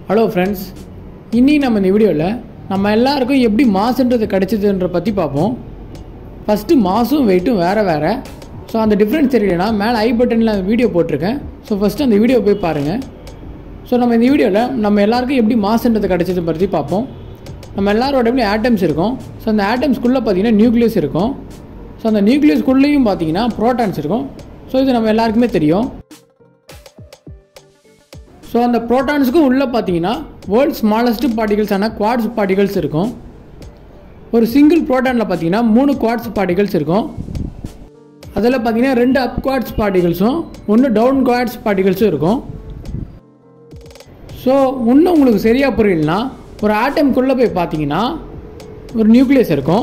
hello friends இன்னி நம்ம இந்த வீடியோவில் நம்ம எல்லாருக்கும் எப்படி மாசுன்றது கிடைச்சதுன்ற பற்றி பார்ப்போம் ஃபஸ்ட்டு மாசும் வெயிட்டும் வேறு வேறு ஸோ அந்த டிஃப்ரென்ஸ் தெரியலனா மேலே ஐ பட்டனில் வீடியோ போட்டிருக்கேன் ஸோ ஃபஸ்ட்டு அந்த வீடியோ போய் பாருங்கள் ஸோ நம்ம இந்த வீடியோவில் நம்ம எல்லாருக்கும் எப்படி மாசுன்றது கிடைச்சது பற்றி பார்ப்போம் நம்ம எல்லாரோட எப்படி ஆட்டம்ஸ் இருக்கும் ஸோ அந்த ஆட்டம்ஸ்குள்ளே பார்த்தீங்கன்னா நியூக்ளியஸ் இருக்கும் ஸோ அந்த நியூக்ளியஸ்குள்ளேயும் பார்த்தீங்கன்னா ப்ரோட்டான்ஸ் இருக்கும் ஸோ இது நம்ம எல்லாருக்குமே தெரியும் ஸோ அந்த ப்ரோட்டான்ஸுக்கும் உள்ளே பார்த்தீங்கன்னா வேர்ல்ட் ஸ்மாலஸ்ட் பார்ட்டிகல்ஸான குவாட்ஸ் பார்ட்டிகல்ஸ் இருக்கும் ஒரு சிங்கிள் ப்ரோட்டானில் பார்த்தீங்கன்னா மூணு குவாட்ஸ் பார்ட்டிகல்ஸ் இருக்கும் அதில் பார்த்தீங்கன்னா ரெண்டு அப் குவாட்ஸ் பார்ட்டிகல்ஸும் ஒன்று டவுன் குவாட்ஸ் பார்ட்டிகல்ஸும் இருக்கும் ஸோ இன்னும் உங்களுக்கு சரியாக புரியலனா ஒரு ஆட்டம்குள்ளே போய் பார்த்தீங்கன்னா ஒரு நியூக்ளியஸ் இருக்கும்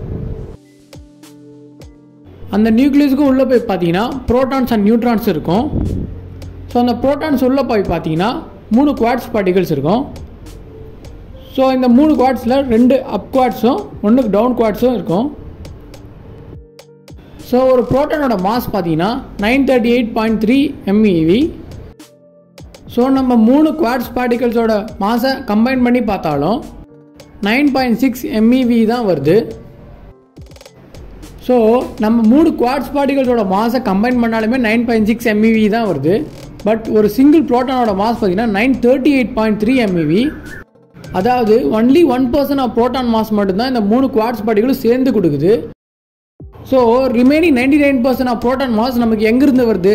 அந்த நியூக்ளியஸுக்கு உள்ளே போய் பார்த்தீங்கன்னா ப்ரோட்டான்ஸ் அண்ட் நியூட்ரான்ஸ் இருக்கும் ஸோ அந்த ப்ரோட்டான்ஸ் உள்ளே போய் பார்த்தீங்கன்னா மூணு குவாட்ஸ் பார்ட்டிகல்ஸ் இருக்கும் ஸோ இந்த மூணு குவாட்ஸில் ரெண்டு அப் குவாட்ஸும் ஒன்று டவுன் குவாட்ஸும் இருக்கும் ஸோ ஒரு ப்ரோட்டானோட மாஸ் பார்த்தீங்கன்னா nine thirty eight point three MeV so நம்ம மூணு குவாட்ஸ் பார்ட்டிகல்ஸோட மாஸை கம்பைன் பண்ணி பார்த்தாலும் நைன் பாயிண்ட் சிக்ஸ் எம்இவி தான் வருது ஸோ நம்ம மூணு குவாட்ஸ் பார்ட்டிகல்ஸோட மாஸை கம்பைன் பண்ணாலுமே நைன் பாயிண்ட் சிக்ஸ் எம்இவி தான் வருது பட் ஒரு சிங்கிள் ப்ரோட்டானோட மாஸ் பார்த்தீங்கன்னா nine thirty eight point three MeV அதாவது only one percent of proton mass மட்டும்தான் இந்த மூணு குவாட்ஸ் பார்ட்டிகளும் சேர்ந்து கொடுக்குது so remaining ninety nine percent of proton mass நமக்கு எங்கேருந்து வருது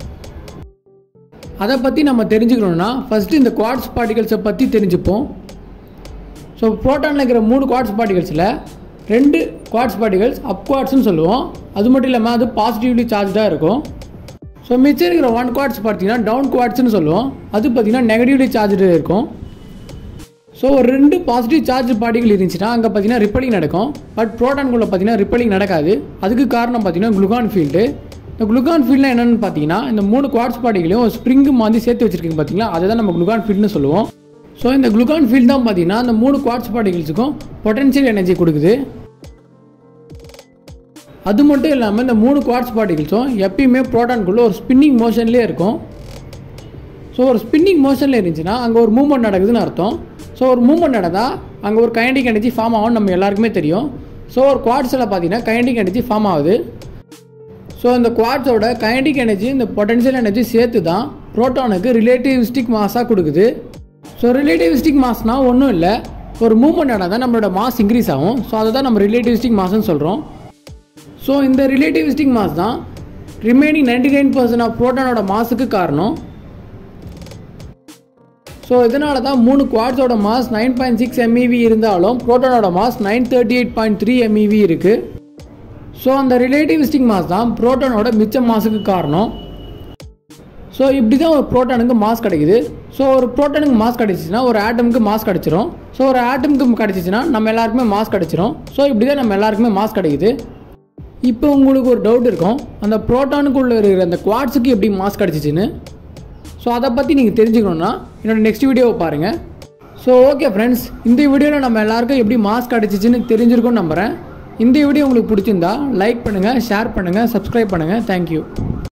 அதை பற்றி நம்ம தெரிஞ்சுக்கணுன்னா ஃபஸ்ட்டு இந்த குவாட்ஸ் பார்ட்டிகல்ஸை பற்றி தெரிஞ்சுப்போம் ஸோ ப்ரோட்டானில் இருக்கிற மூணு குவாட்ஸ் பார்ட்டிகல்ஸில் ரெண்டு குவாட்ஸ் பார்ட்டிகல்ஸ் அப் குவாட்ஸ்னு சொல்லுவோம் அது மட்டும் இல்லாமல் அது பாசிட்டிவ்லி சார்ஜாக இருக்கும் ஸோ மிச்சம் இருக்கிற ஒன் குவாட்ஸ் பார்த்தீங்கன்னா டவுன் குவாட்ஸ்னு சொல்லுவோம் அது பார்த்தீங்கன்னா நெகட்டிவ்லி சார்ஜு இருக்கும் ஸோ ஒரு ரெண்டு பாசிட்டிவ் சார்ஜ் பார்ட்டிகள் இருந்துச்சுன்னா அங்கே பார்த்தீங்கன்னா ரிப்பலிங் நடக்கும் பட் ப்ரோட்டான்குள்ளே பார்த்தீங்கன்னா ரிப்பலிங் நடக்காது அதுக்கு காரணம் பார்த்தீங்கன்னா குளுகான் ஃபீல்டு இந்த குளுகான் ஃபீல்டில் என்னென்னு பார்த்தீங்கன்னா இந்த மூணு குவாட்ஸ் பார்ட்டிகளையும் ஒரு ஸ்ப்ரிங்கு மாதிரி சேர்த்து வச்சிருக்கீங்க பார்த்தீங்களா அதை தான் நம்ம குளுகான் ஃபீல்டுன்னு சொல்லுவோம் ஸோ இந்த குளுகான் ஃபீல்டு தான் பார்த்தீங்கன்னா அந்த மூணு குவாட்ஸ் பார்ட்டிகல்ஸுக்கும் பொட்டன்ஷியல் எனர்ஜி கொடுக்குது அது மட்டும் இல்லாமல் இந்த மூணு குவாட்ஸ் பார்ட்டிகல்ஸும் எப்பயுமே ப்ரோட்டான்குள்ளே ஒரு ஸ்பின்னிங் மோஷன்லேயே இருக்கும் ஸோ ஒரு ஸ்பின்னிங் மோஷனில் இருந்துச்சுன்னா அங்கே ஒரு மூவ்மெண்ட் நடக்குதுன்னு அர்த்தம் ஸோ ஒரு மூவ்மெண்ட் நடந்தால் அங்கே ஒரு கைண்டிக் எனர்ஜி ஃபார்ம் ஆகும் நம்ம எல்லாருக்குமே தெரியும் ஸோ ஒரு குவாட்ஸில் பார்த்தீங்கன்னா கைண்டிக் எனர்ஜி ஃபார்ம் ஆகுது ஸோ இந்த குவாட்ஸோட கைண்டிக் எனர்ஜி இந்த பொட்டன்ஷியல் எனர்ஜி சேர்த்து தான் ப்ரோட்டானுக்கு ரிலேட்டிவிஸ்டிக் மாஸாக கொடுக்குது ஸோ ரிலேட்டிவிஸ்டிக் மாஸ்னால் ஒன்றும் இல்லை ஒரு மூவ்மெண்ட் நடந்தால் நம்மளோட மாஸ் இன்க்ரீஸ் ஆகும் ஸோ அதை தான் நம்ம ரிலேட்டிவிஸ்டிக் மாஸ்ன்னு சொல்கிறோம் ஸோ இந்த ரிலேட்டிவிஸ்டிக் மாஸ் தான் remaining ninety nine percent of ப்ரோட்டானோட மாஸுக்கு காரணம் ஸோ இதனால தான் மூணு குவாட்ஸோட mass nine point six MeV இருந்தாலும் ப்ரோட்டானோட mass nine thirty eight point three MeV இருக்குது ஸோ அந்த ரிலேட்டிவிஸ்டிக் மாஸ் தான் ப்ரோட்டானோட மிச்ச மாஸுக்கு காரணம் ஸோ இப்படி தான் ஒரு ப்ரோட்டானுக்கு மாஸ் கிடைக்குது ஸோ ஒரு ப்ரோட்டானுக்கு மாஸ் கிடச்சிச்சின்னா ஒரு ஆட்டமுக்கு மாஸ் கிடச்சிரும் ஸோ ஒரு ஆட்டமுக்கு கிடச்சிச்சின்னா நம்ம எல்லாருக்குமே மாஸ் கிடச்சிரும் ஸோ இப்படி தான் நம்ம எல்லாருக்குமே மாஸ் கிடைக்குது இப்போ உங்களுக்கு ஒரு டவுட் இருக்கும் அந்த ப்ரோட்டானுக்குள்ளே இருக்கிற அந்த குவாட்ஸுக்கு எப்படி மாஸ் கிடச்சிச்சின்னு ஸோ அதை பற்றி நீங்கள் தெரிஞ்சுக்கணுன்னா என்னோடய நெக்ஸ்ட் வீடியோவை பாருங்கள் ஸோ ஓகே ஃப்ரெண்ட்ஸ் இந்த வீடியோவில் நம்ம எல்லாருக்கும் எப்படி மாஸ் கிடச்சிச்சின்னு தெரிஞ்சிருக்கும்னு நம்புகிறேன் இந்த வீடியோ உங்களுக்கு பிடிச்சிருந்தா லைக் பண்ணுங்கள் ஷேர் பண்ணுங்கள் சப்ஸ்கிரைப் பண்ணுங்கள் தேங்க்யூ